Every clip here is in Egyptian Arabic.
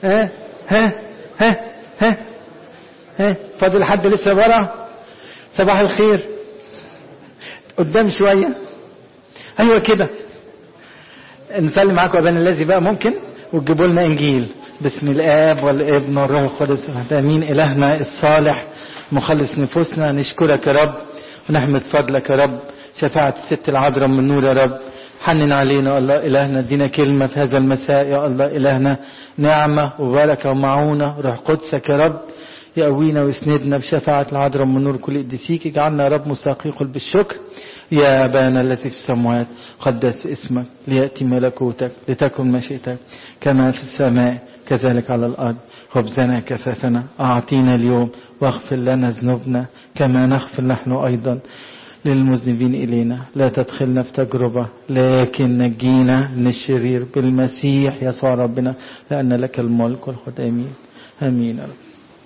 ها ها ها ها ها فاضل حد لسه ورا صباح الخير قدام شويه ايوه كده نسلم معاكم ابانا الذي بقى ممكن وتجيبوا لنا انجيل باسم الاب والابن والروح القدس امين الهنا الصالح مخلص نفوسنا نشكرك يا رب ونحمد فضلك يا رب شفاعة الست العذراء من نور يا رب حنن علينا الله إلهنا ادينا كلمة في هذا المساء يا الله إلهنا نعمة وبركة ومعونة روح قدسك يا رب يقوينا ويسندنا بشفاعة العذراء من نور كل قديسيك اجعلنا يا رب مستحقين بالشكر يا أبانا الذي في السماوات قدس اسمك ليأتي ملكوتك لتكن مشيئتك كما في السماء كذلك على الأرض خبزنا كفافنا أعطينا اليوم واغفر لنا ذنوبنا كما نغفر نحن أيضا للمذنبين إلينا لا تدخلنا في تجربة لكن نجينا من الشرير بالمسيح يسوع ربنا لأن لك الملك والخد آمين آمين يا رب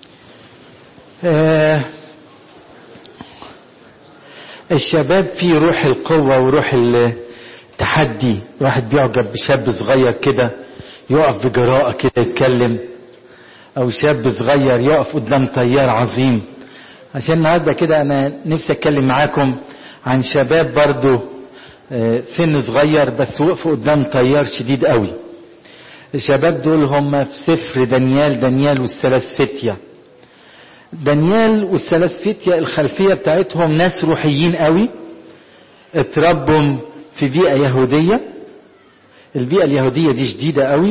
آه الشباب فيه روح القوة وروح التحدي واحد بيعجب بشاب صغير كده يقف بجراءة كده يتكلم او شاب صغير يقف قدام طيار عظيم عشان النهارده كده انا نفسي اتكلم معاكم عن شباب برضو سن صغير بس وقفوا قدام طيار شديد قوي الشباب دول هم في سفر دانيال دانيال والثلاث فتية دانيال والثلاث فتية الخلفية بتاعتهم ناس روحيين قوي اتربوا في بيئة يهودية البيئة اليهودية دي شديدة قوي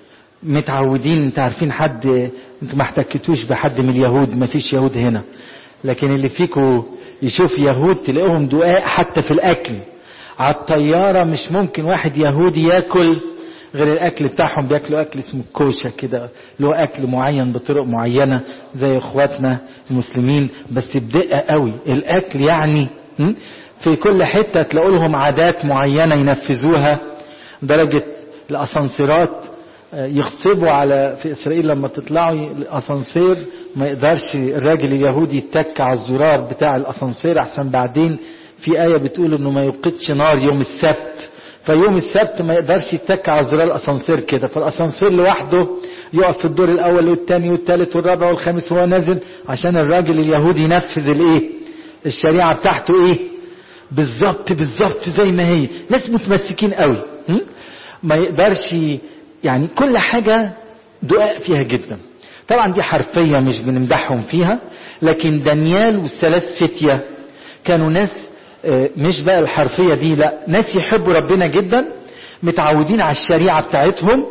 متعودين انت عارفين حد انت ما احتكتوش بحد من اليهود ما فيش يهود هنا لكن اللي فيكم يشوف يهود تلاقيهم دقاء حتى في الاكل على الطيارة مش ممكن واحد يهودي ياكل غير الاكل بتاعهم بياكلوا اكل اسمه كوشة كده له اكل معين بطرق معينة زي اخواتنا المسلمين بس بدقة قوي الاكل يعني في كل حتة تلاقوا لهم عادات معينة ينفذوها درجة الاسانسيرات يغصبوا على في اسرائيل لما تطلعوا الاسانسير ما يقدرش الراجل اليهودي يتك على الزرار بتاع الاسانسير احسن بعدين في ايه بتقول انه ما يوقدش نار يوم السبت فيوم السبت ما يقدرش يتك على زرار الاسانسير كده فالاسانسير لوحده يقف في الدور الاول والثاني والثالث والرابع والخامس وهو نازل عشان الراجل اليهودي ينفذ الايه الشريعه بتاعته ايه بالظبط بالظبط زي ما هي ناس متمسكين قوي ما يقدرش يعني كل حاجة دقاء فيها جدا طبعا دي حرفية مش بنمدحهم فيها لكن دانيال والثلاث فتية كانوا ناس مش بقى الحرفية دي لا ناس يحبوا ربنا جدا متعودين على الشريعة بتاعتهم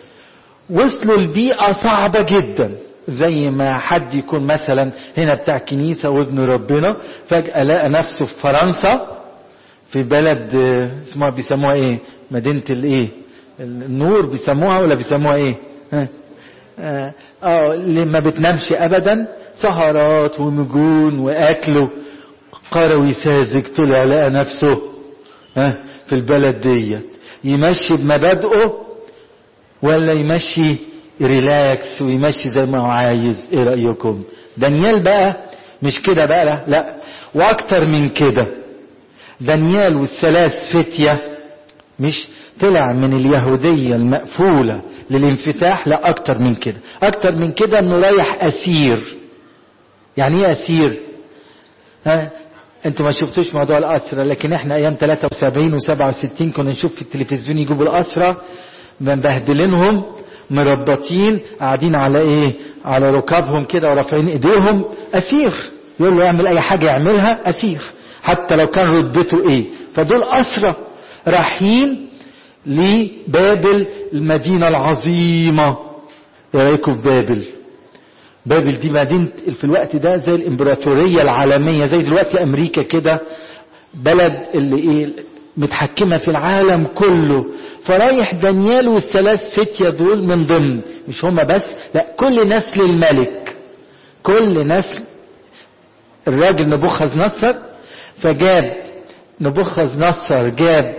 وصلوا لبيئة صعبة جدا زي ما حد يكون مثلا هنا بتاع كنيسة وابن ربنا فجأة لقى نفسه في فرنسا في بلد اسمها بيسموها ايه مدينة الايه النور بيسموها ولا بيسموها ايه ها اه, آه اللي ما بتنامش ابدا سهرات ونجون واكله قروي ساذج طلع لقى نفسه ها في البلد ديت يمشي بمبادئه ولا يمشي ريلاكس ويمشي زي ما هو عايز ايه رايكم دانيال بقى مش كده بقى لا, لا واكتر من كده دانيال والثلاث فتيه مش طلع من اليهودية المقفولة للانفتاح لا أكتر من كده أكتر من كده أنه رايح أسير يعني إيه أسير ها أنتوا ما شفتوش موضوع الأسرة لكن إحنا أيام 73 و67 كنا نشوف في التلفزيون يجيبوا الأسرة مبهدلينهم مربطين قاعدين على إيه على ركابهم كده ورافعين إيديهم أسير يقول له يعمل أي حاجة يعملها أسير حتى لو كان رتبته إيه فدول أسرة رايحين لبابل المدينة العظيمة ايه رايكم في بابل بابل دي مدينة في الوقت ده زي الامبراطورية العالمية زي دلوقتي امريكا كده بلد اللي ايه متحكمة في العالم كله فرايح دانيال والثلاث فتية دول من ضمن مش هما بس لا كل نسل الملك كل نسل الراجل نبوخذ نصر فجاب نبوخذ نصر جاب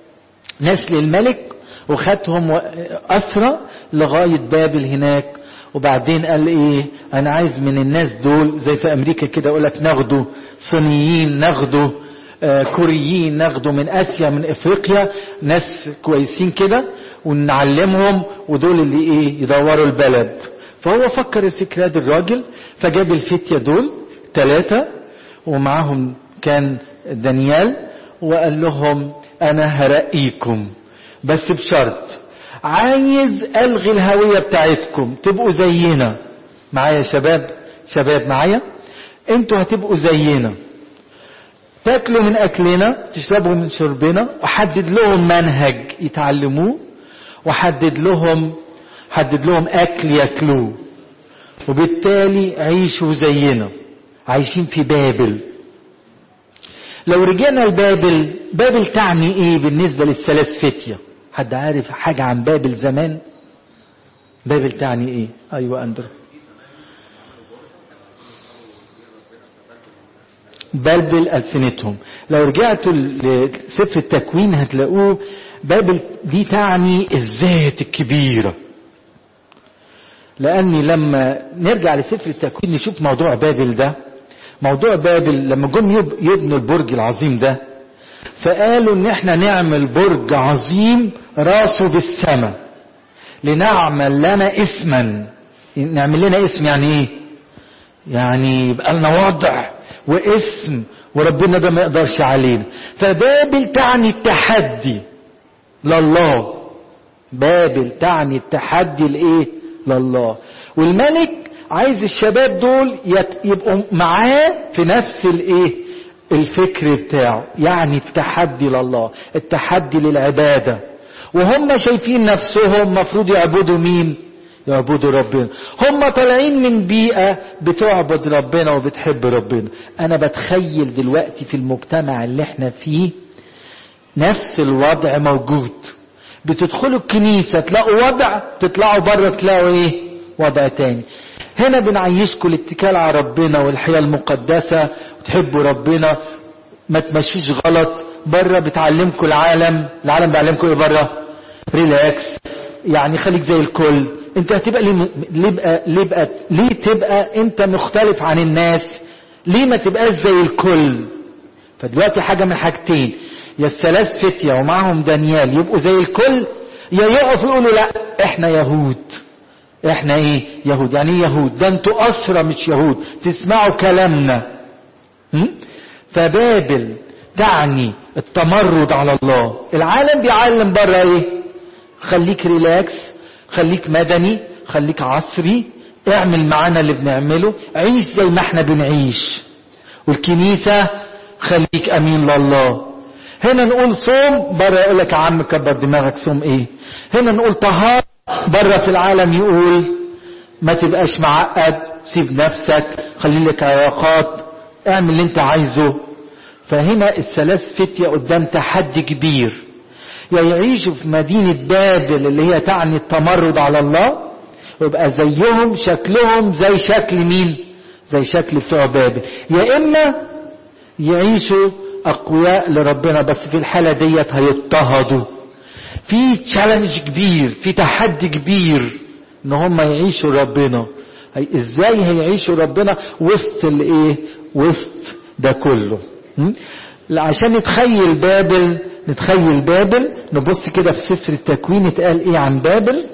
نسل الملك وخدهم أسرى لغاية بابل هناك وبعدين قال ايه انا عايز من الناس دول زي في امريكا كده يقول لك ناخده صينيين ناخده آه كوريين ناخده من اسيا من افريقيا ناس كويسين كده ونعلمهم ودول اللي ايه يدوروا البلد فهو فكر الفكرة دي الراجل فجاب الفتية دول ثلاثة ومعاهم كان دانيال وقال لهم انا هرقيكم بس بشرط عايز الغي الهوية بتاعتكم تبقوا زينا معايا يا شباب شباب معايا انتوا هتبقوا زينا تاكلوا من اكلنا تشربوا من شربنا وحدد لهم منهج يتعلموه وحدد لهم حدد لهم اكل ياكلوه وبالتالي عيشوا زينا عايشين في بابل لو رجعنا لبابل بابل تعني ايه بالنسبة للثلاث فتية حد عارف حاجة عن بابل زمان بابل تعني ايه ايوه اندرو بلبل ألسنتهم لو رجعتوا لسفر التكوين هتلاقوه بابل دي تعني الذات الكبيرة لأني لما نرجع لسفر التكوين نشوف موضوع بابل ده موضوع بابل لما جم يبنوا البرج العظيم ده فقالوا ان احنا نعمل برج عظيم راسه بالسماء لنعمل لنا اسما نعمل لنا اسم يعني ايه يعني يبقى لنا وضع واسم وربنا ده ما يقدرش علينا فبابل تعني التحدي لله بابل تعني التحدي لايه لله والملك عايز الشباب دول يبقوا معاه في نفس الايه الفكر بتاعه يعني التحدي لله التحدي للعبادة وهم شايفين نفسهم مفروض يعبدوا مين يعبدوا ربنا هم طالعين من بيئة بتعبد ربنا وبتحب ربنا انا بتخيل دلوقتي في المجتمع اللي احنا فيه نفس الوضع موجود بتدخلوا الكنيسة تلاقوا وضع تطلعوا بره تلاقوا ايه وضع تاني هنا بنعيشكم الاتكال على ربنا والحياة المقدسة وتحبوا ربنا ما تمشوش غلط بره بتعلمكم العالم العالم بيعلمكم ايه بره ريلاكس يعني خليك زي الكل انت هتبقى ليه ليه بقى ليه بقى ليه تبقى انت مختلف عن الناس ليه ما تبقاش زي الكل فدلوقتي حاجة من حاجتين يا الثلاث فتية ومعهم دانيال يبقوا زي الكل يا يقفوا يقولوا لا احنا يهود احنا ايه يهود يعني ايه يهود ده انتوا اسرى مش يهود تسمعوا كلامنا م? فبابل تعني التمرد على الله العالم بيعلم بره ايه خليك ريلاكس خليك مدني خليك عصري اعمل معانا اللي بنعمله عيش زي ما احنا بنعيش والكنيسة خليك امين لله هنا نقول صوم بره يقول لك يا عم كبر دماغك صوم ايه هنا نقول طهارة بره في العالم يقول ما تبقاش معقد سيب نفسك خلي لك علاقات اعمل اللي انت عايزه فهنا الثلاث فتية قدام تحدي كبير يا يعيشوا في مدينة بابل اللي هي تعني التمرد على الله ويبقى زيهم شكلهم زي شكل مين زي شكل بتوع بابل يا اما يعيشوا اقوياء لربنا بس في الحالة ديت هيضطهدوا في تشالنج كبير في تحدي كبير ان هم يعيشوا ربنا هي ازاي هيعيشوا ربنا وسط الايه وسط ده كله م? عشان نتخيل بابل نتخيل بابل نبص كده في سفر التكوين اتقال ايه عن بابل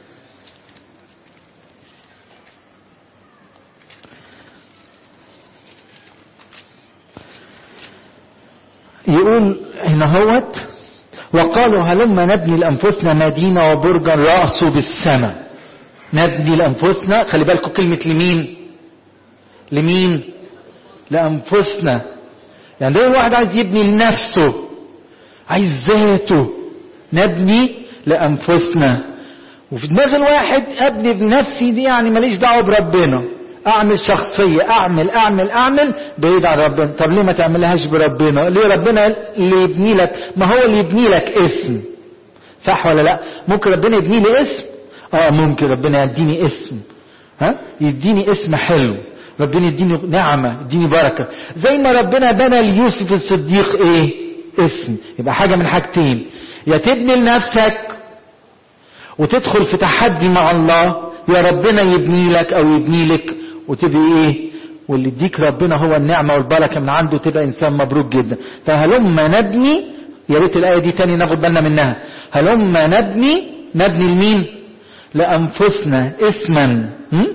يقول هنا هوت وقالوا هلما نبني لأنفسنا مدينة وبرجا رأسه بالسماء نبني لأنفسنا خلي بالكم كلمة لمين لمين لأنفسنا يعني ده الواحد عايز يبني لنفسه عايز ذاته نبني لأنفسنا وفي دماغ الواحد أبني بنفسي دي يعني ماليش دعوة بربنا أعمل شخصية أعمل أعمل أعمل بعيد عن ربنا طب ليه ما تعملهاش بربنا ليه ربنا اللي يبني لك ما هو اللي يبني لك اسم صح ولا لا ممكن ربنا يبني لي اسم اه ممكن ربنا يديني اسم ها يديني اسم حلو ربنا يديني نعمة يديني بركة زي ما ربنا بنى ليوسف الصديق ايه اسم يبقى حاجة من حاجتين يا تبني لنفسك وتدخل في تحدي مع الله يا ربنا يبني لك او يبني لك وتبقى ايه واللي يديك ربنا هو النعمة والبركة من عنده تبقى انسان مبروك جدا فهلما نبني يا ريت الايه دي تاني ناخد بالنا منها هلما نبني نبني لمين لانفسنا اسما م?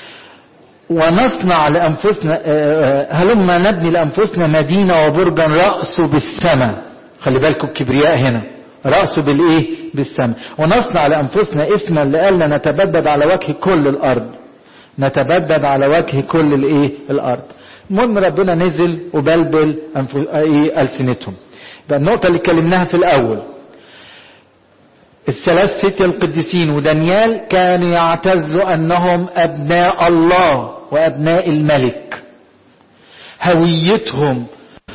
ونصنع لانفسنا هلما نبني لانفسنا مدينه وبرجا راسه بالسماء خلي بالكم الكبرياء هنا راسه بالايه بالسماء ونصنع لانفسنا اسما لئلا نتبدد على وجه كل الارض نتبدد على وجه كل الايه الارض المهم ربنا نزل وبلبل ايه السنتهم يبقى النقطه اللي اتكلمناها في الاول الثلاث فتية القديسين ودانيال كانوا يعتزوا انهم ابناء الله وابناء الملك هويتهم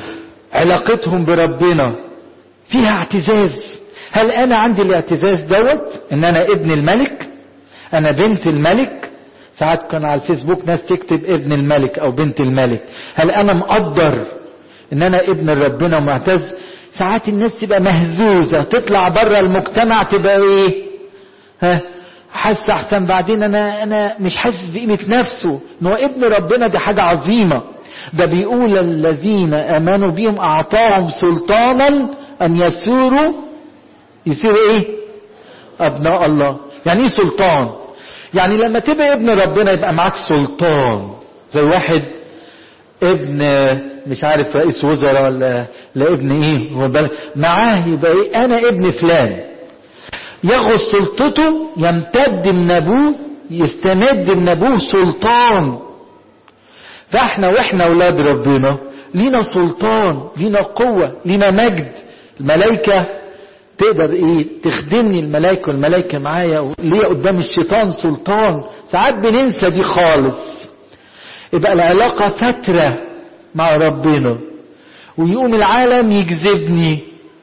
علاقتهم بربنا فيها اعتزاز هل انا عندي الاعتزاز دوت ان انا ابن الملك انا بنت الملك ساعات كان على الفيسبوك ناس تكتب ابن الملك او بنت الملك هل انا مقدر ان انا ابن ربنا ومعتز ساعات الناس تبقى مهزوزة تطلع بره المجتمع تبقى ايه ها حاسة احسن بعدين انا انا مش حاسس بقيمة نفسه ان هو ابن ربنا دي حاجة عظيمة ده بيقول الذين امنوا بهم اعطاهم سلطانا ان يسوروا يصيروا ايه ابناء الله يعني ايه سلطان يعني لما تبقى ابن ربنا يبقى معاك سلطان زي واحد ابن مش عارف رئيس وزراء ولا لا ابن ايه معاه يبقى ايه انا ابن فلان ياخد سلطته يمتد من ابوه يستمد من ابوه سلطان فاحنا واحنا اولاد ربنا لينا سلطان لينا قوة لينا مجد الملائكة تقدر ايه تخدمني الملائكة والملائكة معايا ليه قدام الشيطان سلطان ساعات بننسى دي خالص يبقى العلاقة فترة مع ربنا ويقوم العالم يجذبني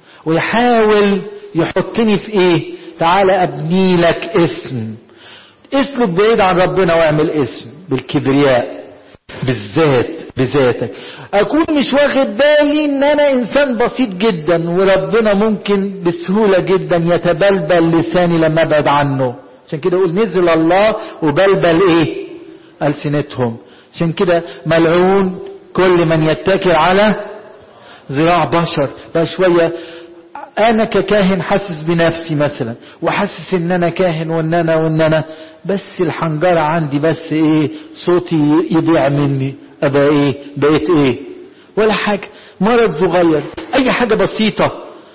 ويحاول يحطني في ايه تعالى ابني لك اسم اسلك بعيد عن ربنا واعمل اسم بالكبرياء بالذات بذاتك اكون مش واخد بالي ان انا انسان بسيط جدا وربنا ممكن بسهولة جدا يتبلبل لساني لما ابعد عنه عشان كده اقول نزل الله وبلبل ايه السنتهم عشان كده ملعون كل من يتكل على ذراع بشر بقى شوية انا ككاهن حاسس بنفسي مثلا وحاسس ان انا كاهن وان انا وان انا بس الحنجرة عندي بس ايه صوتي يضيع مني ابقى ايه بقيت ايه ولا حاجة مرض صغير اي حاجة بسيطة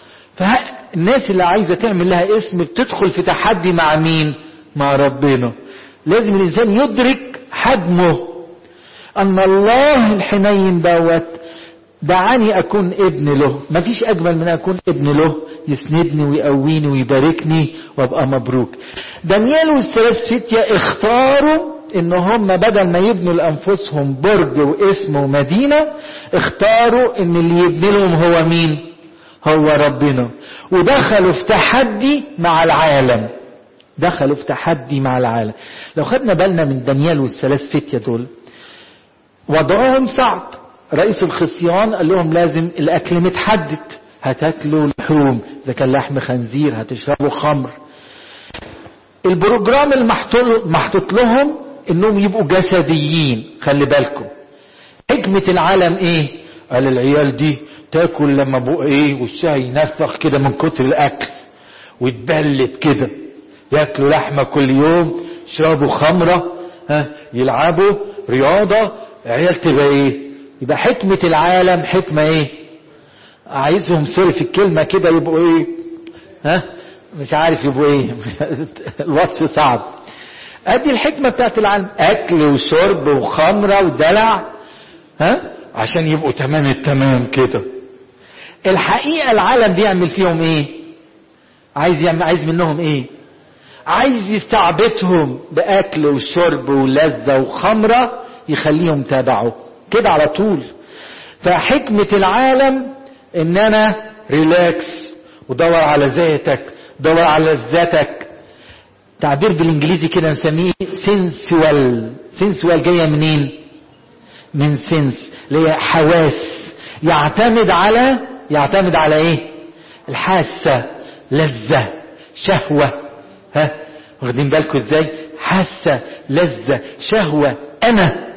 فالناس اللي عايزة تعمل لها اسم بتدخل في تحدي مع مين مع ربنا لازم الانسان يدرك حجمه ان الله الحنين دوت دعاني اكون ابن له مفيش اجمل من اكون ابن له يسندني ويقويني ويباركني وابقى مبروك دانيال والثلاث فتية اختاروا ان هم بدل ما يبنوا لانفسهم برج واسم ومدينة اختاروا ان اللي يبني لهم هو مين هو ربنا ودخلوا في تحدي مع العالم دخلوا في تحدي مع العالم لو خدنا بالنا من دانيال والثلاث فتية دول وضعهم صعب رئيس الخصيان قال لهم لازم الاكل متحدد هتاكلوا لحوم اذا كان لحم خنزير هتشربوا خمر البروجرام المحطوط لهم انهم يبقوا جسديين خلي بالكم حكمة العالم ايه قال العيال دي تاكل لما بقى ايه وشها ينفخ كده من كتر الاكل ويتبلت كده ياكلوا لحمة كل يوم يشربوا خمرة ها يلعبوا رياضة عيال تبقى ايه يبقى حكمة العالم حكمة ايه عايزهم سوري في الكلمة كده يبقوا ايه ها مش عارف يبقوا ايه الوصف صعب ادي الحكمة بتاعت العالم اكل وشرب وخمرة ودلع ها عشان يبقوا تمام التمام كده الحقيقة العالم بيعمل فيهم ايه عايز يعمل عايز منهم ايه عايز يستعبدهم باكل وشرب ولذة وخمرة يخليهم تابعه كده على طول فحكمة العالم ان انا ريلاكس ودور على ذاتك دور على لذتك تعبير بالانجليزي كده نسميه سنسوال سنسوال جايه منين من سنس اللي هي حواس يعتمد على يعتمد على ايه الحاسه لذه شهوه ها واخدين بالكم ازاي حاسه لذه شهوه انا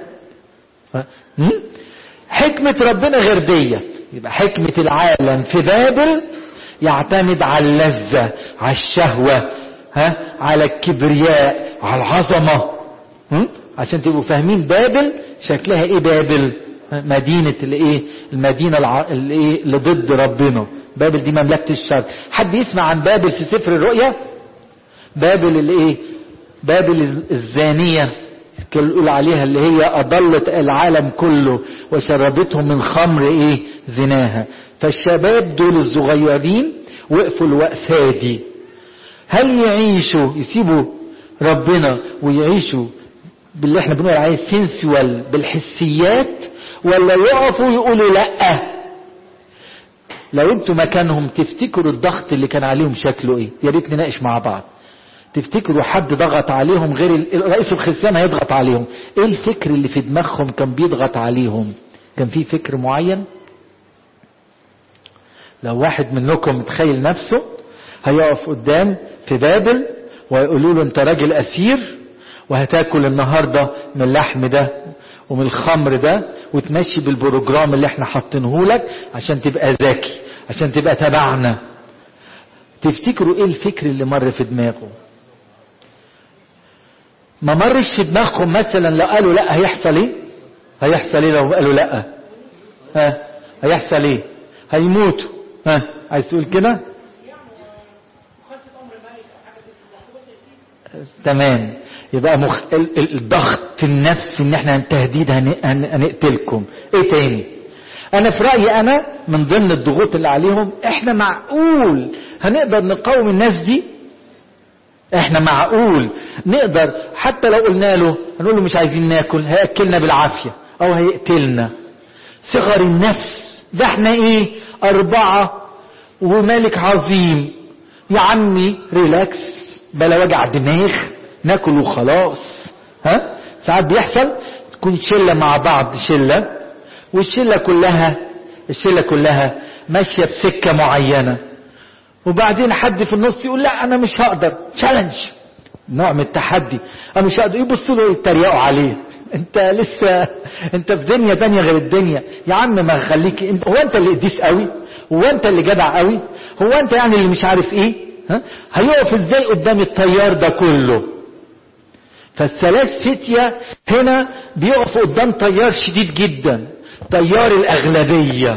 حكمة ربنا غير ديت يبقى حكمة العالم في بابل يعتمد على اللذة على الشهوة ها على الكبرياء على العظمة هم؟ عشان تبقوا فاهمين بابل شكلها ايه بابل مدينة الايه المدينة الع... الايه اللي ضد ربنا بابل دي مملكة الشر حد يسمع عن بابل في سفر الرؤيا بابل الايه بابل الزانية كان يقول عليها اللي هي أضلت العالم كله وشربتهم من خمر إيه زناها فالشباب دول الصغيرين وقفوا الوقفة دي هل يعيشوا يسيبوا ربنا ويعيشوا باللي احنا بنقول عليه سنسوال بالحسيات ولا يقفوا يقولوا لا لو انتوا مكانهم تفتكروا الضغط اللي كان عليهم شكله ايه يا ريت نناقش مع بعض تفتكروا حد ضغط عليهم غير رئيس الخصيان هيضغط عليهم ايه الفكر اللي في دماغهم كان بيضغط عليهم كان في فكر معين لو واحد منكم متخيل نفسه هيقف قدام في بابل ويقولوا له انت راجل اسير وهتاكل النهارده من اللحم ده ومن الخمر ده وتمشي بالبروجرام اللي احنا حاطينه لك عشان تبقى ذكي عشان تبقى تبعنا تفتكروا ايه الفكر اللي مر في دماغه ما مرش في دماغكم مثلا لو قالوا لا هيحصل ايه هيحصل ايه لو قالوا لا ها هيحصل ايه هيموتوا ها عايز تقول كده تمام يبقى مخ... الضغط النفسي ان احنا تهديد هن... هن... هنقتلكم ايه تاني انا في رايي انا من ضمن الضغوط اللي عليهم احنا معقول هنقدر نقاوم الناس دي احنا معقول نقدر حتى لو قلنا له هنقول له مش عايزين ناكل هياكلنا بالعافيه او هيقتلنا صغر النفس ده احنا ايه اربعه وملك عظيم يا عمي ريلاكس بلا وجع دماغ ناكل وخلاص ها ساعات بيحصل تكون شله مع بعض شله والشله كلها الشله كلها ماشيه بسكه معينه وبعدين حد في النص يقول لا انا مش هقدر تشالنج نوع من التحدي انا مش هقدر يبصوا له يتريقوا عليه انت لسه انت في دنيا تانية غير الدنيا يا عم ما خليك انت هو انت اللي قديس قوي هو انت اللي جدع قوي هو انت يعني اللي مش عارف ايه ها هيقف ازاي قدام التيار ده كله فالثلاث فتية هنا بيقفوا قدام تيار شديد جدا تيار الأغلبية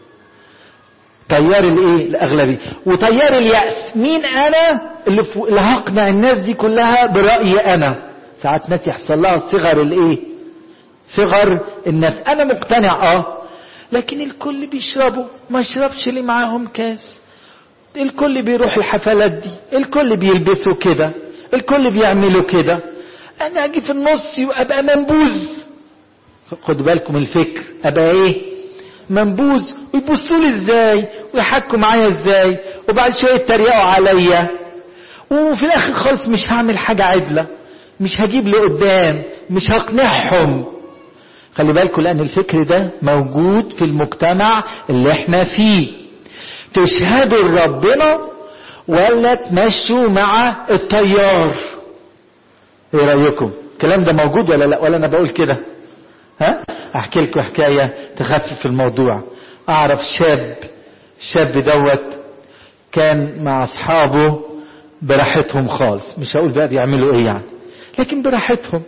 تيار الايه الاغلبيه وتيار الياس مين انا اللي, ف... اللي هقنع الناس دي كلها برايي انا ساعات ناس يحصل لها صغر الايه صغر النفس انا مقتنع اه لكن الكل بيشربوا ما اشربش ليه معاهم كاس الكل بيروح الحفلات دي الكل بيلبسوا كده الكل بيعملوا كده انا اجي في النص وابقى منبوذ خدوا بالكم الفكر ابقى ايه منبوذ ويبصوا لي ازاي ويحكوا معايا ازاي وبعد شويه يتريقوا عليا وفي الاخر خالص مش هعمل حاجه عدله مش هجيب لقدام مش هقنعهم خلي بالكم لان الفكر ده موجود في المجتمع اللي احنا فيه تشهدوا لربنا ولا تمشوا مع التيار ايه رايكم الكلام ده موجود ولا لا ولا انا بقول كده ها احكي لكم حكايه تخفف الموضوع اعرف شاب الشاب دوت كان مع اصحابه براحتهم خالص مش هقول بقى بيعملوا ايه يعني لكن براحتهم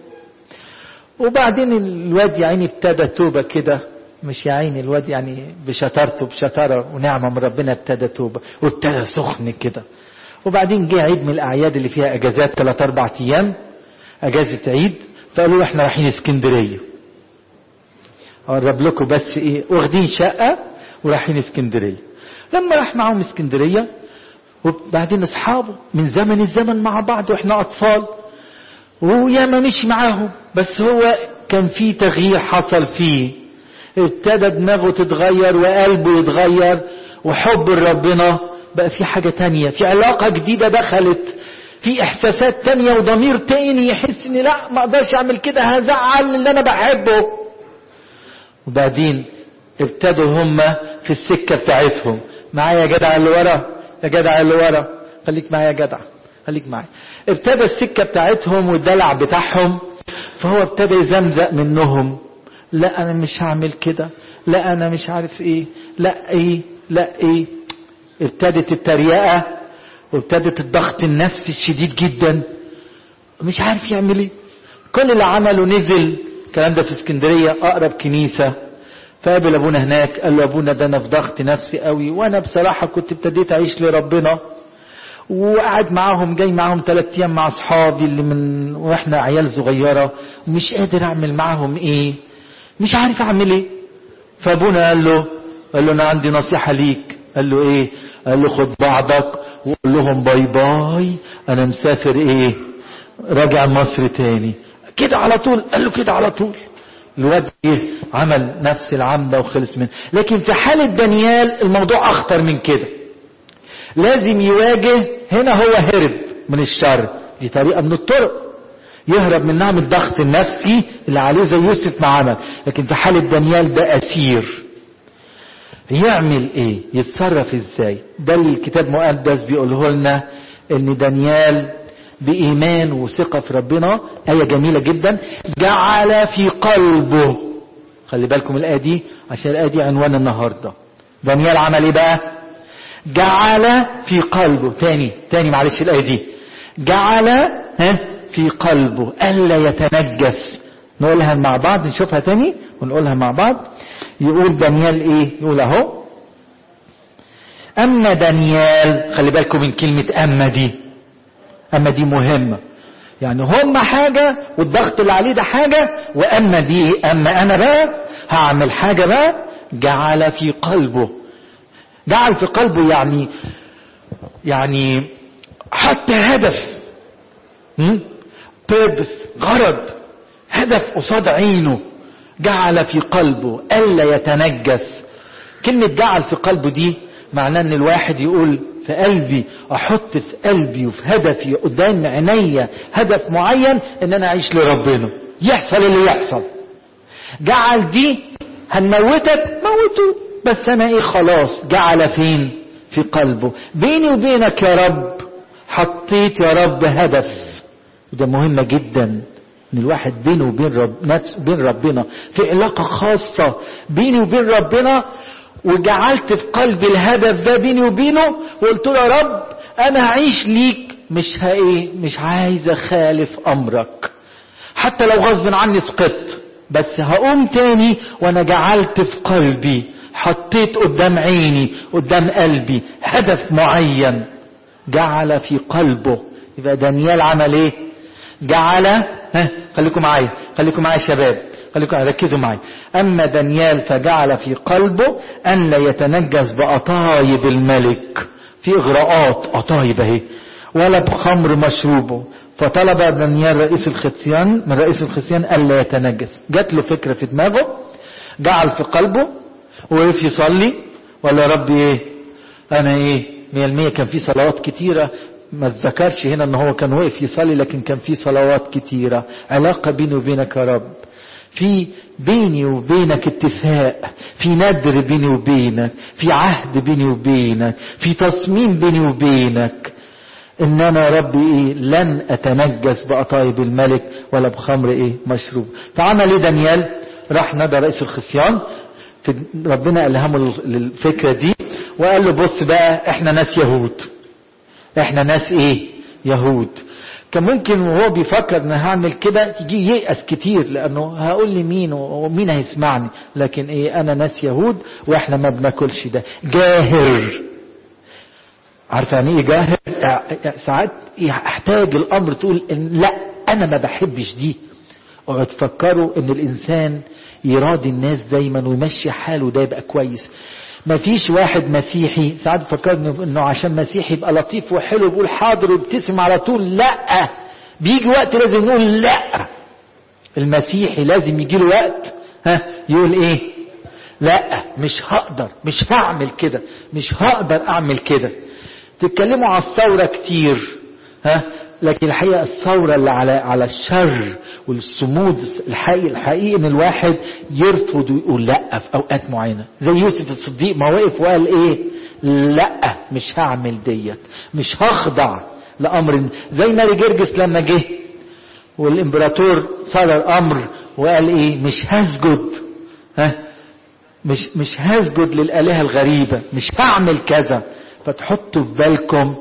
وبعدين الواد يا عيني ابتدى توبه كده مش يا عيني الواد يعني بشطارته بشطاره ونعمه من ربنا ابتدى توبه وابتدى سخن كده وبعدين جه عيد من الاعياد اللي فيها اجازات ثلاث اربع ايام اجازه عيد فقالوا له احنا رايحين اسكندريه اقرب لكم بس ايه واخدين شقه ورايحين اسكندريه لما راح معاهم اسكندريه وبعدين اصحابه من زمن الزمن مع بعض واحنا اطفال وياما مشي معاهم بس هو كان في تغيير حصل فيه ابتدى دماغه تتغير وقلبه يتغير وحب ربنا بقى في حاجة تانية في علاقة جديدة دخلت في احساسات تانية وضمير تاني يحس ان لا ما اقدرش اعمل كده هزعل اللي انا بحبه وبعدين ابتدوا هم في السكة بتاعتهم معايا يا جدع اللي ورا يا جدع اللي ورا خليك معايا يا جدع خليك معايا ابتدى السكة بتاعتهم والدلع بتاعهم فهو ابتدى يزمزق منهم لا انا مش هعمل كده لا انا مش عارف ايه لا ايه لا ايه ابتدت التريقة وابتدت الضغط النفسي الشديد جدا مش عارف يعمل ايه كل اللي عمله نزل الكلام ده في اسكندرية اقرب كنيسة فقابل ابونا هناك قال له ابونا ده انا في ضغط نفسي قوي وانا بصراحة كنت ابتديت اعيش لربنا وقعد معاهم جاي معاهم ثلاث ايام مع اصحابي اللي من واحنا عيال صغيرة ومش قادر اعمل معاهم ايه مش عارف اعمل ايه فابونا قال له قال له انا عندي نصيحة ليك قال له ايه قال له خد بعضك وقول لهم باي باي انا مسافر ايه راجع مصر تاني كده على طول قال له كده على طول الواد ايه عمل نفس العمده وخلص منه لكن في حالة دانيال الموضوع اخطر من كده لازم يواجه هنا هو هرب من الشر دي طريقة من الطرق يهرب من نعم الضغط النفسي اللي عليه زي يوسف ما عمل لكن في حالة دانيال ده أسير يعمل ايه يتصرف ازاي ده اللي الكتاب المقدس بيقوله لنا ان دانيال بإيمان وثقة في ربنا آية جميلة جدا جعل في قلبه خلي بالكم الآية دي عشان الآية دي عنوان النهاردة دانيال عمل ايه بقى جعل في قلبه تاني تاني معلش الآية دي جعل ها في قلبه ألا يتنجس نقولها مع بعض نشوفها تاني ونقولها مع بعض يقول دانيال ايه يقول اهو اما دانيال خلي بالكم من كلمة اما دي اما دي مهمة يعني هم حاجة والضغط اللي عليه ده حاجة واما دي اما انا بقى هعمل حاجة بقى جعل في قلبه جعل في قلبه يعني يعني حط هدف بيربس غرض هدف قصاد عينه جعل في قلبه ألا يتنجس كلمة جعل في قلبه دي معناه ان الواحد يقول في قلبي احط في قلبي وفي هدفي قدام عينيا هدف معين ان انا اعيش لربنا يحصل اللي يحصل جعل دي هنموتك موته بس انا ايه خلاص جعل فين في قلبه بيني وبينك يا رب حطيت يا رب هدف وده مهمة جدا ان الواحد بينه وبين رب نفس بين ربنا في علاقة خاصة بيني وبين ربنا وجعلت في قلبي الهدف ده بيني وبينه وقلت له يا رب انا هعيش ليك مش هايه مش عايز اخالف امرك حتى لو غصب عني سقطت بس هقوم تاني وانا جعلت في قلبي حطيت قدام عيني قدام قلبي هدف معين جعل في قلبه يبقى دانيال عمل ايه جعل ها خليكم معايا خليكم معايا يا شباب خليكم ركزوا معايا اما دانيال فجعل في قلبه ان لا يتنجس بأطايب الملك في اغراءات أطايب اهي ولا بخمر مشروبه فطلب دانيال رئيس الختيان من رئيس الختيان الا يتنجس جات له فكره في دماغه جعل في قلبه وقف يصلي وقال يا رب ايه انا ايه مية المية كان في صلوات كتيرة ما اتذكرش هنا ان هو كان واقف يصلي لكن كان في صلوات كتيرة علاقة بيني وبينك يا رب في بيني وبينك اتفاق في ندر بيني وبينك في عهد بيني وبينك في تصميم بيني وبينك ان انا يا رب ايه لن اتنجس بقطايب الملك ولا بخمر ايه مشروب فعمل ايه دانيال راح نادى رئيس الخصيان في ربنا الهمه الفكره دي وقال له بص بقى احنا ناس يهود احنا ناس ايه يهود كان ممكن وهو بيفكر ان هعمل كده يجي ييأس كتير لانه هقول لي مين ومين هيسمعني لكن ايه انا ناس يهود واحنا ما بناكلش ده جاهر عارف يعني ايه جاهر ساعات احتاج الامر تقول إن لا انا ما بحبش دي اوعوا تفكروا ان الانسان يراضي الناس دايما ويمشي حاله ده يبقى كويس ما فيش واحد مسيحي ساعات بفكر انه عشان مسيحي يبقى لطيف وحلو بيقول حاضر ويبتسم على طول لا بيجي وقت لازم نقول لا المسيحي لازم يجي له وقت ها يقول ايه لا مش هقدر مش هعمل كده مش هقدر اعمل كده تتكلموا على الثورة كتير ها لكن الحقيقة الثورة اللي على على الشر والصمود الحقيقي الحقيقي ان الواحد يرفض ويقول لا في اوقات معينة زي يوسف الصديق ما وقف وقال ايه لا مش هعمل ديت مش هخضع لامر زي ماري جرجس لما جه والامبراطور صدر الامر وقال ايه مش هسجد ها مش مش هسجد للالهه الغريبه مش هعمل كذا فتحطوا في بالكم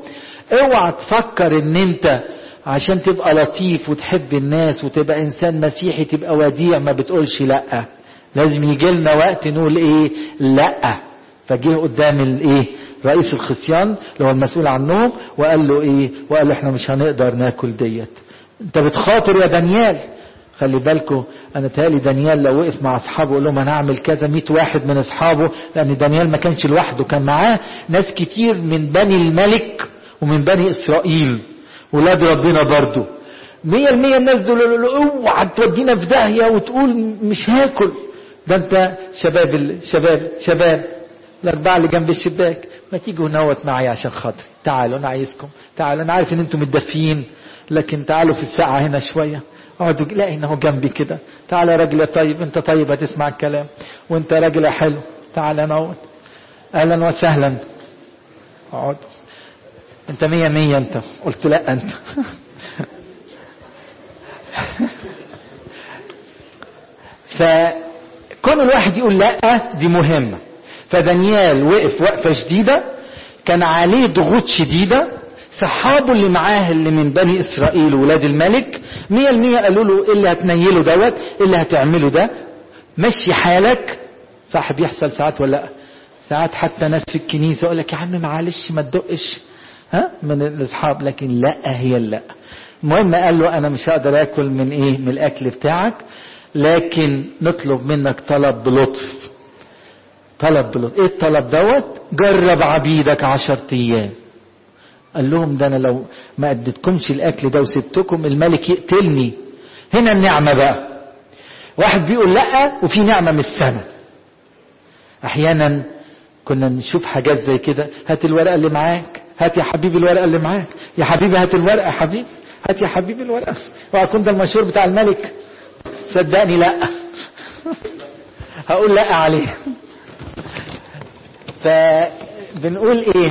اوعى تفكر ان انت عشان تبقى لطيف وتحب الناس وتبقى انسان مسيحي تبقى وديع ما بتقولش لا لازم يجي لنا وقت نقول ايه لا فجه قدام الايه رئيس الخصيان اللي هو المسؤول عنهم وقال له ايه وقال له احنا مش هنقدر ناكل ديت انت بتخاطر يا دانيال خلي بالكم انا تهيألي دانيال لو وقف مع اصحابه وقال لهم انا هعمل كذا 100 واحد من اصحابه لان دانيال ما كانش لوحده كان معاه ناس كتير من بني الملك ومن بني اسرائيل ولاد ربنا برضو مية المية الناس دول اوعى تودينا في داهية وتقول مش هاكل ده انت شباب ال... شباب شباب الاربعة اللي جنب الشباك ما تيجوا نوت معايا عشان خاطري تعالوا انا عايزكم تعالوا انا عارف ان انتم متدفيين لكن تعالوا في الساعة هنا شوية اقعدوا لا انه جنبي كده تعال يا راجل يا طيب انت طيب هتسمع الكلام وانت راجل يا حلو تعال نوت اهلا وسهلا اقعد انت مية مية انت قلت لا انت فكون الواحد يقول لا دي مهمة فدانيال وقف وقفة شديدة كان عليه ضغوط شديدة صحابه اللي معاه اللي من بني اسرائيل ولاد الملك مية المية قالوا له ايه اللي هتنيله دوت ايه اللي هتعمله ده مشي حالك صح بيحصل ساعات ولا لا ساعات حتى ناس في الكنيسة يقول لك يا عم معلش ما تدقش ها من الاصحاب لكن لا هي لا المهم قال له انا مش هقدر اكل من ايه من الاكل بتاعك لكن نطلب منك طلب بلطف طلب بلطف ايه الطلب دوت جرب عبيدك عشر ايام قال لهم ده انا لو ما اديتكمش الاكل ده وسبتكم الملك يقتلني هنا النعمة بقى واحد بيقول لا وفي نعمة من السماء احيانا كنا نشوف حاجات زي كده هات الورقة اللي معاك هات يا حبيبي الورقة اللي معاك يا حبيبي هات الورقة يا حبيبي هات يا حبيبي الورقة وأكون ده المشهور بتاع الملك صدقني لا هقول لا عليه فبنقول ايه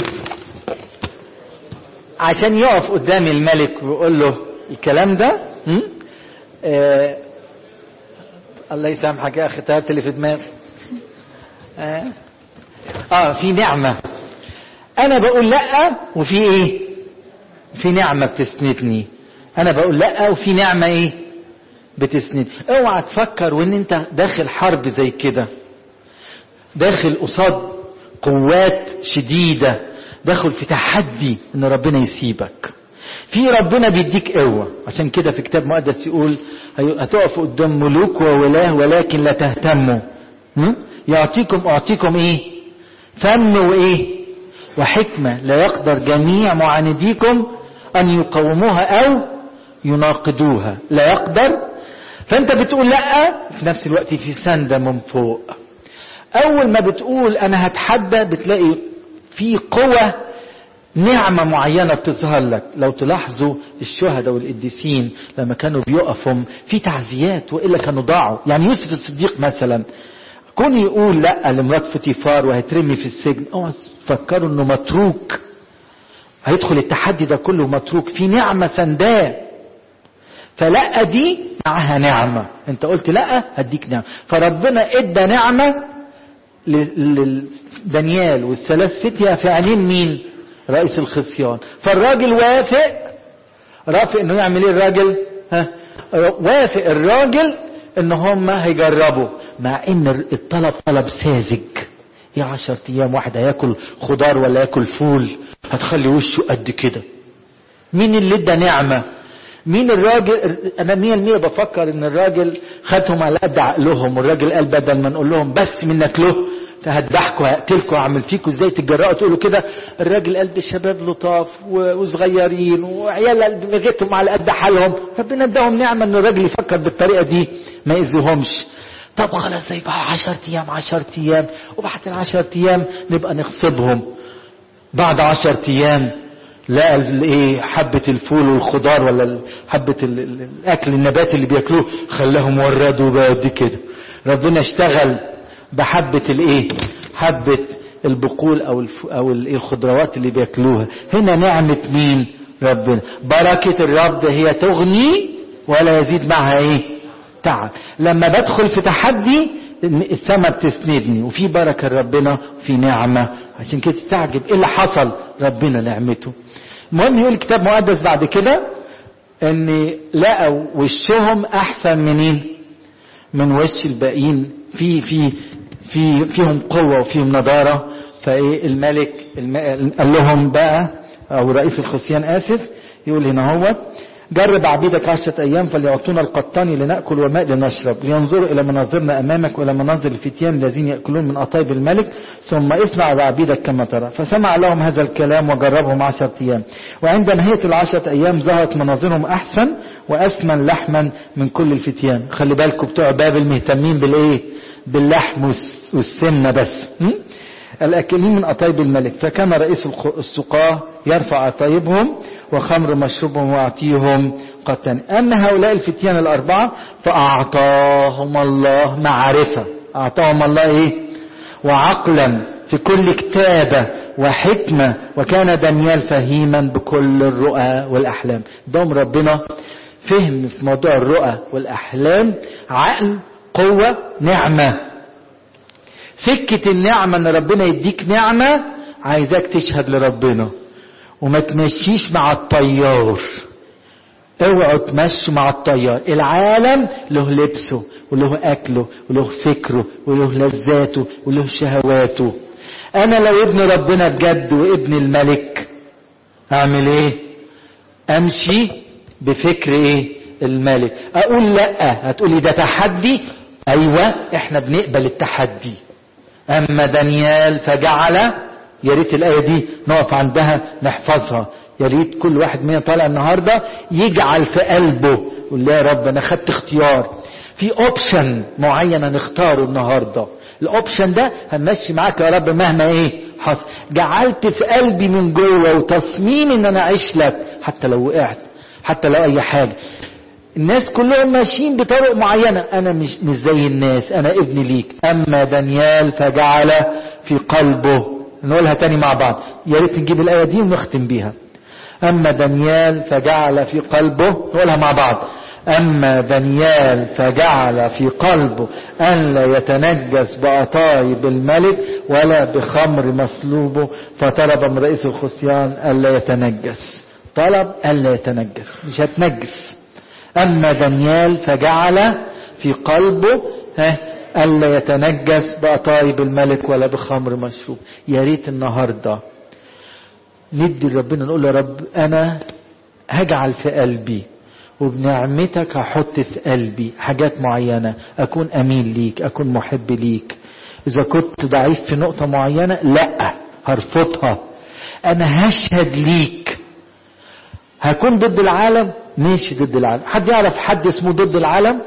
عشان يقف قدام الملك ويقول له الكلام ده آه الله يسامحك يا اخي تهبت اللي في دماغي آه, اه في نعمه انا بقول لا وفي ايه في نعمه بتسندني انا بقول لا وفي نعمه ايه بتسند اوعى تفكر وان انت داخل حرب زي كده داخل قصاد قوات شديده داخل في تحدي ان ربنا يسيبك في ربنا بيديك قوه عشان كده في كتاب مقدس يقول هتقفوا قدام ملوك وولاه ولكن لا تهتموا يعطيكم اعطيكم ايه فن وايه وحكمة لا يقدر جميع معانديكم أن يقاوموها أو يناقضوها لا يقدر فأنت بتقول لا في نفس الوقت في سندة من فوق أول ما بتقول أنا هتحدى بتلاقي في قوة نعمة معينة بتظهر لك لو تلاحظوا الشهداء والقديسين لما كانوا بيقفوا في تعزيات وإلا كانوا ضاعوا يعني يوسف الصديق مثلا كون يقول لا لمرات فوتيفار وهيترمي في السجن اوعى تفكروا انه متروك هيدخل التحدي ده كله متروك في نعمه سنداه فلا دي معاها نعمه انت قلت لا هديك نعمه فربنا ادى نعمه لدانيال والثلاث فتية في عينين مين رئيس الخصيان فالراجل وافق رافق انه يعمل ايه الراجل ها وافق الراجل ان هم هيجربوا مع ان الطلب طلب ساذج يا عشر ايام واحد هياكل خضار ولا ياكل فول هتخلي وشه قد كده مين اللي ادى نعمه مين الراجل انا مية المية بفكر ان الراجل خدهم على قد عقلهم والراجل قال بدل ما نقول لهم بس منك له هذبحكم هقتلكم هعمل فيكم ازاي تتجرأوا تقولوا كده الراجل قال ده شباب لطاف وصغيرين وعيال دماغتهم على قد حالهم ربنا اداهم نعمه ان الراجل يفكر بالطريقه دي ما يأذيهمش طب خلاص يبقى 10 ايام 10 ايام وبعد ال 10 ايام نبقى نغصبهم بعد 10 ايام لقى الايه حبه الفول والخضار ولا حبه الاكل النباتي اللي بياكلوه خلاهم وردوا بقى دي كده ربنا اشتغل بحبه الايه حبه البقول او الف او الخضروات اللي بياكلوها هنا نعمه مين ربنا بركه الرب هي تغني ولا يزيد معها ايه تعب لما بدخل في تحدي السماء بتسندني وفي بركه ربنا وفي نعمه عشان كده تستعجب ايه اللي حصل ربنا نعمته المهم يقول الكتاب المقدس بعد كده ان لقوا وشهم احسن منين من وش الباقيين في في في فيهم قوه وفيهم نضاره فايه الملك الم... قال لهم بقى او رئيس الخصيان اسف يقول هنا هو جرب عبيدك عشرة أيام فليعطونا القطان لنأكل والماء لنشرب لينظروا إلى مناظرنا أمامك وإلى مناظر الفتيان الذين يأكلون من أطايب الملك ثم اصنع بعبيدك كما ترى فسمع لهم هذا الكلام وجربهم عشرة أيام وعند نهاية العشرة أيام ظهرت مناظرهم أحسن وأثمن لحما من كل الفتيان خلي بالكم بتوع بابل مهتمين بالإيه باللحم والسمنة بس م? الأكلين من أطايب الملك فكان رئيس السقاة يرفع أطايبهم وخمر مشروبهم ويعطيهم قتان أما هؤلاء الفتيان الأربعة فأعطاهم الله معرفة أعطاهم الله إيه وعقلا في كل كتابة وحكمة وكان دانيال فهيما بكل الرؤى والأحلام دوم ربنا فهم في موضوع الرؤى والأحلام عقل قوة نعمة سكة النعمة ان ربنا يديك نعمة عايزاك تشهد لربنا وما تمشيش مع الطيار اوعوا تمشوا مع الطيار العالم له لبسه وله اكله وله فكره وله لذاته وله شهواته انا لو ابن ربنا بجد وابن الملك اعمل ايه امشي بفكر ايه الملك اقول لا هتقولي ده تحدي ايوه احنا بنقبل التحدي اما دانيال فجعل يا ريت الايه دي نقف عندها نحفظها يا ريت كل واحد منا طالع النهارده يجعل في قلبه يقول يا رب انا خدت اختيار في اوبشن معين هنختاره النهارده الاوبشن ده هنمشي معاك يا رب مهما ايه حصل جعلت في قلبي من جوه وتصميم ان انا اعيش لك حتى لو وقعت حتى لو اي حاجه الناس كلهم ماشيين بطرق معينة أنا مش, مش زي الناس أنا ابن ليك أما دانيال فجعل في قلبه نقولها تاني مع بعض يا ريت نجيب الآية دي ونختم بيها أما دانيال فجعل في قلبه نقولها مع بعض أما دانيال فجعل في قلبه أن لا يتنجس بأطايب الملك ولا بخمر مصلوبه فطلب من رئيس الخصيان ألا يتنجس طلب ألا يتنجس مش هتنجس أما دانيال فجعل في قلبه ها ألا يتنجس بأطايب الملك ولا بخمر مشروب يا ريت النهاردة ندي لربنا نقول يا رب أنا هجعل في قلبي وبنعمتك هحط في قلبي حاجات معينة أكون أمين ليك أكون محب ليك إذا كنت ضعيف في نقطة معينة لا هرفضها أنا هشهد ليك هكون ضد العالم ماشي ضد العالم حد يعرف حد اسمه ضد العالم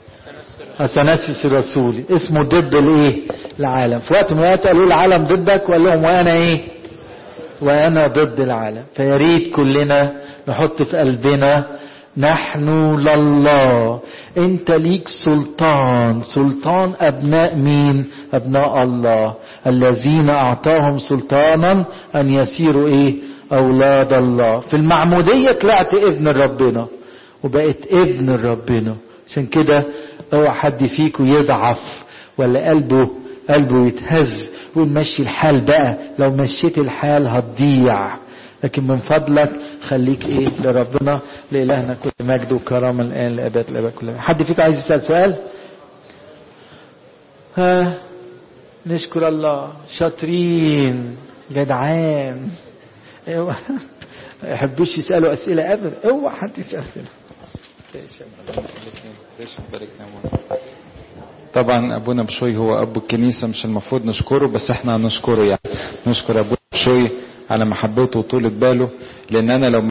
اثناسيس الرسولي اسمه ضد الايه العالم في وقت من الوقت قالوا العالم ضدك وقال لهم وانا ايه وانا ضد العالم فيا ريت كلنا نحط في قلبنا نحن لله انت ليك سلطان سلطان ابناء مين ابناء الله الذين اعطاهم سلطانا ان يسيروا ايه اولاد الله في المعمودية طلعت ابن ربنا وبقيت ابن ربنا عشان كده اوعى حد فيكم يضعف ولا قلبه قلبه يتهز ويقول مشي الحال بقى لو مشيت الحال هتضيع لكن من فضلك خليك ايه لربنا لإلهنا كل مجد وكرامة الآن لأبد الأبد كلها حد فيكم عايز يسأل سؤال ها نشكر الله شاطرين جدعان اوعى ما يحبوش يسالوا اسئله ابدا اوعى حد يسال اسئله طبعا ابونا بشوي هو ابو الكنيسه مش المفروض نشكره بس احنا هنشكره يعني نشكر ابونا بشوي على محبته وطولة باله لان انا لو